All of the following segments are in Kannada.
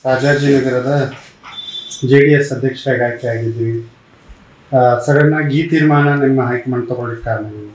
ರಾಜಾಜಿನಗರದ ಜೆ ಡಿ ಎಸ್ ಅಧ್ಯಕ್ಷರಾಗಿ ಆಯ್ಕೆ ಆಗಿದ್ವಿ ಸಡನ್ ಆಗಿ ಈ ತೀರ್ಮಾನ ನಿಮ್ಮ ಹೈಕಮಾಂಡ್ ತಗೊಳ್ಳಿಕ್ಕೆ ಕಾರಣ ಏನು?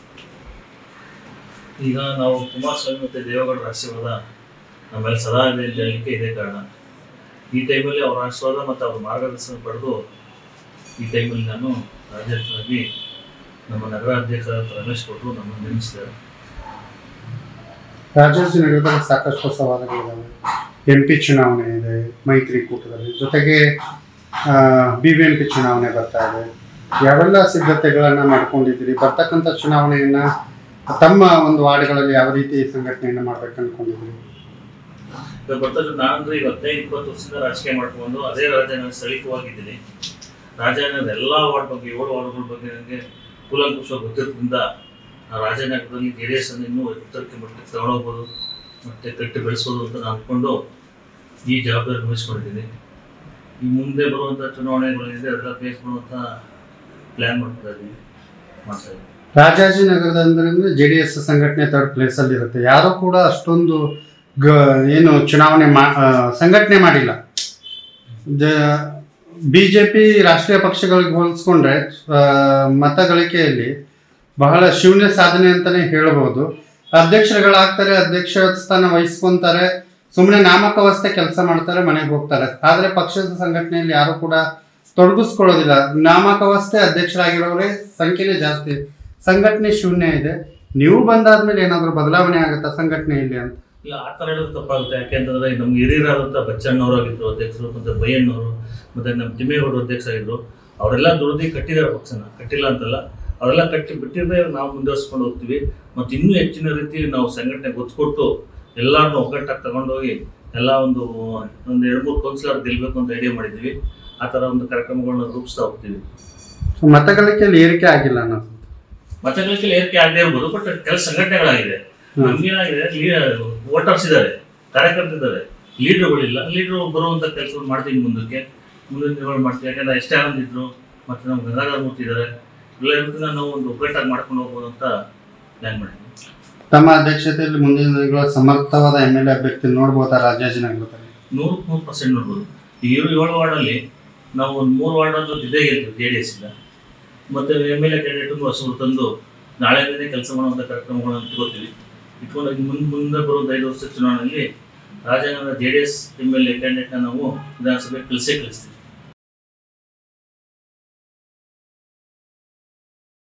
ಈಗ ನಾವು ಕುಮಾರಸ್ವಾಮಿ ಮತ್ತು ದೇವೇಗೌಡರ ಆಶೀರ್ವಾದ ನಮ್ಮಲ್ಲಿ ಸದಾ ಇದೆ ಅಂತ ಹೇಳಲಿಕ್ಕೆ ಇದೇ ಕಾರಣ ಈ ಟೈಮಲ್ಲಿ ಅವರ ಆಶೀರ್ವಾದ ಮತ್ತು ಅವ್ರ ಮಾರ್ಗದರ್ಶನ ಪಡೆದು ಈ ಟೈಮಲ್ಲಿ ನಾನು ರಾಜ್ಯಾಧ್ಯಕ್ಷರಾಗಿ ನಮ್ಮ ನಗರಾಧ್ಯಕ್ಷರಾದ ರಮೇಶ್ ಕೊಟ್ಟರು ನಮ್ಮನ್ನು ನೇಮಿಸಿದ್ದಾರೆ ರಾಜಾಜಿನಗರದಲ್ಲಿ ಸಾಕಷ್ಟು ಸವಾಲುಗಳಿದ್ದಾವೆ ಎಂ ಪಿ ಚುನಾವಣೆ ಇದೆ ಮೈತ್ರಿಕೂಟದಲ್ಲಿ ಜೊತೆಗೆ ಬಿ ಬಿ ಎಂ ಪಿ ಚುನಾವಣೆ ಬರ್ತಾ ಇದೆ ಯಾವೆಲ್ಲ ಸಿದ್ಧತೆಗಳನ್ನು ಮಾಡ್ಕೊಂಡಿದ್ದೀರಿ ಬರ್ತಕ್ಕಂಥ ಚುನಾವಣೆಯನ್ನ ತಮ್ಮ ಒಂದು ವಾರ್ಡ್ಗಳಲ್ಲಿ ಯಾವ ರೀತಿ ಸಂಘಟನೆಯನ್ನು ಮಾಡ್ಬೇಕು ಅನ್ಕೊಂಡಿದ್ದೀರಿ ಈಗ ಬರ್ತಕ್ಕಂಥ ನಾನಂದ್ರೆ ಈಗ ಹದಿನೈದು ಇಪ್ಪತ್ತು ವರ್ಷದಿಂದ ರಾಜಕೀಯ ಮಾಡ್ಕೊಂಡು ಅದೇ ರಾಜಧಾನಿ ಸ್ಥಳೀಯವಾಗಿದ್ದೀನಿ ರಾಜಧಾನಿಯ ಎಲ್ಲ ವಾರ್ಡ್ ಬಗ್ಗೆ ಏಳು ವಾರ್ಡ್ಗಳ ಬಗ್ಗೆ ನನಗೆ ಕೂಲಂಕುಷ ಗೊತ್ತಿರೋದ್ರಿಂದ ಆ ರಾಜನಗರದಲ್ಲಿ ಜೆ ಡಿ ಎಸ್ ಅನ್ನು ಇನ್ನೂ ಎತ್ತರಕ್ಕೆ ಮಟ್ಟಕ್ಕೆ ತಗೊಂಡೋಗ್ಬೋದು ಮತ್ತೆ ಕಟ್ಟಿ ಬೆಳೆಸ್ಬೋದು ಅಂತ ನಾನು ಅಂದ್ಕೊಂಡು ಈ ಜವಾಬ್ದಾರಿ ವಹಿಸ್ಕೊಂಡಿದ್ದೀನಿ ಈ ಮುಂದೆ ಬರುವಂಥ ಚುನಾವಣೆಗಳಿದೆ ಅದೆಲ್ಲ ಫೇಸ್ ಮಾಡುವಂಥ ಪ್ಲ್ಯಾನ್ ಮಾಡ್ತಾ ಇದ್ದೀನಿ ಮಾಡ್ತಾ ಇದ್ದೀನಿ ರಾಜಾಜಿನಗರದ ಅಂದ್ರೆ ಜೆ ಡಿ ಎಸ್ ಸಂಘಟನೆ ಥರ್ಡ್ ಪ್ಲೇಸ್ ಅಲ್ಲಿ ಇರುತ್ತೆ ಯಾರು ಕೂಡ ಅಷ್ಟೊಂದು ಗ ಏನು ಚುನಾವಣೆ ಮಾ ಆ, ಸಂಘಟನೆ ಮಾಡಿಲ್ಲ ಬಿ ಜೆ ಪಿ ರಾಷ್ಟ್ರೀಯ ಪಕ್ಷಗಳಿಗೆ ಹೋಲಿಸ್ಕೊಂಡ್ರೆ ಆ, ಮತ ಗಳಿಕೆಯಲ್ಲಿ ಬಹಳ ಶೂನ್ಯ ಸಾಧನೆ ಅಂತಾನೆ ಹೇಳ್ಬೋದು ಅಧ್ಯಕ್ಷರುಗಳಾಗ್ತಾರೆ ಅಧ್ಯಕ್ಷ ಸ್ಥಾನ ವಹಿಸ್ಕೊಂತಾರೆ ಸುಮ್ಮನೆ ನಾಮಕಾವಸ್ಥೆ ಕೆಲಸ ಮಾಡ್ತಾರೆ ಮನೆಗೆ ಹೋಗ್ತಾರೆ ಆದ್ರೆ ಪಕ್ಷದ ಸಂಘಟನೆಯಲ್ಲಿ ಯಾರು ಕೂಡ ತೊಡಗಿಸ್ಕೊಳ್ಳೋದಿಲ್ಲ ನಾಮಕಾವಸ್ಥೆ ಅಧ್ಯಕ್ಷರಾಗಿರೋರೇ ಸಂಖ್ಯೆನೇ ಜಾಸ್ತಿ ಸಂಘಟನೆ ಶೂನ್ಯ ಇದೆ ನೀವು ಬಂದಾದ್ಮೇಲೆ ಏನಾದರೂ ಬದಲಾವಣೆ ಆಗುತ್ತಾ ಸಂಘಟನೆಯಲ್ಲಿ ಅಂತ ಇಲ್ಲ ಆ ಥರ ಹೇಳೋದು ತಪ್ಪಾಗುತ್ತೆ ಯಾಕೆಂತಂದ್ರೆ ನಮ್ಗೆ ಹಿರಿಯರಾದಂಥ ಬಚ್ಚಣ್ಣವರು ಆಗಿದ್ರು ಅಧ್ಯಕ್ಷರು ಮತ್ತು ಬೈಯಣ್ಣವರು ಮತ್ತು ನಮ್ಮ ತಿಮ್ಮೇಗೌಡರು ಅಧ್ಯಕ್ಷ ಆಗಿದ್ರು ಅವರೆಲ್ಲ ದುಡ್ದು ಕಟ್ಟಿದ್ದಾರೆ ಪಕ್ಷನ ಕಟ್ಟಿಲ್ಲ ಅಂತಲ್ಲ ಅವರೆಲ್ಲ ಕಟ್ಟಿ ಬಿಟ್ಟಿದ್ರೆ ನಾವು ಮುಂದುವರಿಸ್ಕೊಂಡು ಹೋಗ್ತೀವಿ ಮತ್ತು ಇನ್ನೂ ಹೆಚ್ಚಿನ ರೀತಿ ನಾವು ಸಂಘಟನೆ ಗೊತ್ತು ಕೊಟ್ಟು ಎಲ್ಲರನ್ನೂ ಒಗ್ಗಟ್ಟಾಗಿ ತಗೊಂಡೋಗಿ ಎಲ್ಲ ಒಂದು ಒಂದು ಎರಡು ಮೂರು ಕೌನ್ಸಿಲರ್ ಗೆಲ್ಲಬೇಕು ಅಂತ ಐಡಿಯಾ ಮಾಡಿದ್ವಿ ಆ ಥರ ಒಂದು ಕಾರ್ಯಕ್ರಮಗಳನ್ನ ರೂಪಿಸ್ತಾ ಹೋಗ್ತೀವಿ ಸೊ ಮತಗಳಿಕೆಯಲ್ಲಿ ಏರಿಕೆ ಆಗಿಲ್ಲ ಅನ್ನೋದು ಮತಗಳಿಗೆ ಏರಿಕೆ ಆಗದೆ ಇರ್ಬೋದು ಬಟ್ ಕೆಲವು ಸಂಘಟನೆಗಳಾಗಿದೆ ಹ್ಮ್. ನಮ್ಗೇನಾಗಿದೆ ವೋಟರ್ಸ್ ಇದ್ದಾರೆ ಕಾರ್ಯಕರ್ತರಿದ್ದಾರೆ ಲೀಡರ್ಗಳಿಲ್ಲ ಲೀಡರ್ ಬರುವಂತ ಕೆಲಸವನ್ನು ಮಾಡ್ತೀವಿ ಮುಂದಕ್ಕೆ ಮುಂದಿನ ದಿನಗಳು ಮಾಡ್ತೀವಿ ಯಾಕಂದ್ರೆ ಎಷ್ಟೇ ಆನಂದ್ ಇದ್ರು ಮತ್ತೆ ನಮ್ಮ ಗಂಗಾಧರ ಮೂರ್ತಿ ಇದ್ದಾರೆ ಎಲ್ಲ ಇರೋದ್ರಿಂದ ನಾವು ಒಂದು ಒಗ್ಗಟ್ಟಾಗಿ ಮಾಡ್ಕೊಂಡು ಹೋಗ್ಬೋದು ಅಂತ ಪ್ಲಾನ್ ಮಾಡಿದ್ವಿ ತಮ್ಮ ಅಧ್ಯಕ್ಷತೆಯಲ್ಲಿ ಮುಂದಿನ ದಿನಗಳ ಸಮರ್ಥವಾದ ಎಮ್ ಎಲ್ ಎ ಅಭ್ಯರ್ಥಿ ನೋಡ್ಬೋದಾ ರಾಜಾಜಿನಗರದಲ್ಲಿ ನೂರಕ್ಕೆ ನೂರು ಪರ್ಸೆಂಟ್ ನೋಡ್ಬೋದು ಈ ಏಳು ಏಳು ವಾರ್ಡಲ್ಲಿ ನಾವು ಒಂದು ಮೂರು ವಾರ್ಡಲ್ಲೂ ಇದೇ ಗೆಲ್ತೀವಿ ಜೆ ಡಿ ಎಸ್ ಇಂದ ಮತ್ತು ಎಮ್ ಎಲ್ ಎ ಕ್ಯಾಂಡಿಡೇಟನ್ನು ಹೊಸರು ತಂದು ನಾಳೆಯಿಂದನೇ ಕೆಲಸ ಮಾಡುವಂಥ ಕಾರ್ಯಕ್ರಮಗಳನ್ನು ಇಟ್ಕೋತೀವಿ ಇಟ್ಕೊಂಡು ಇನ್ನು ಮುಂದೆ ಮುಂದೆ ಬರುವಂಥ ಐದು ವರ್ಷದ ಚುನಾವಣೆಯಲ್ಲಿ Rajanagar J D S M L A ಕ್ಯಾಂಡಿಡೇಟ್ನ ನಾವು ವಿಧಾನಸಭೆ ಕಳಿಸೇ ಕಳಿಸ್ತೀವಿ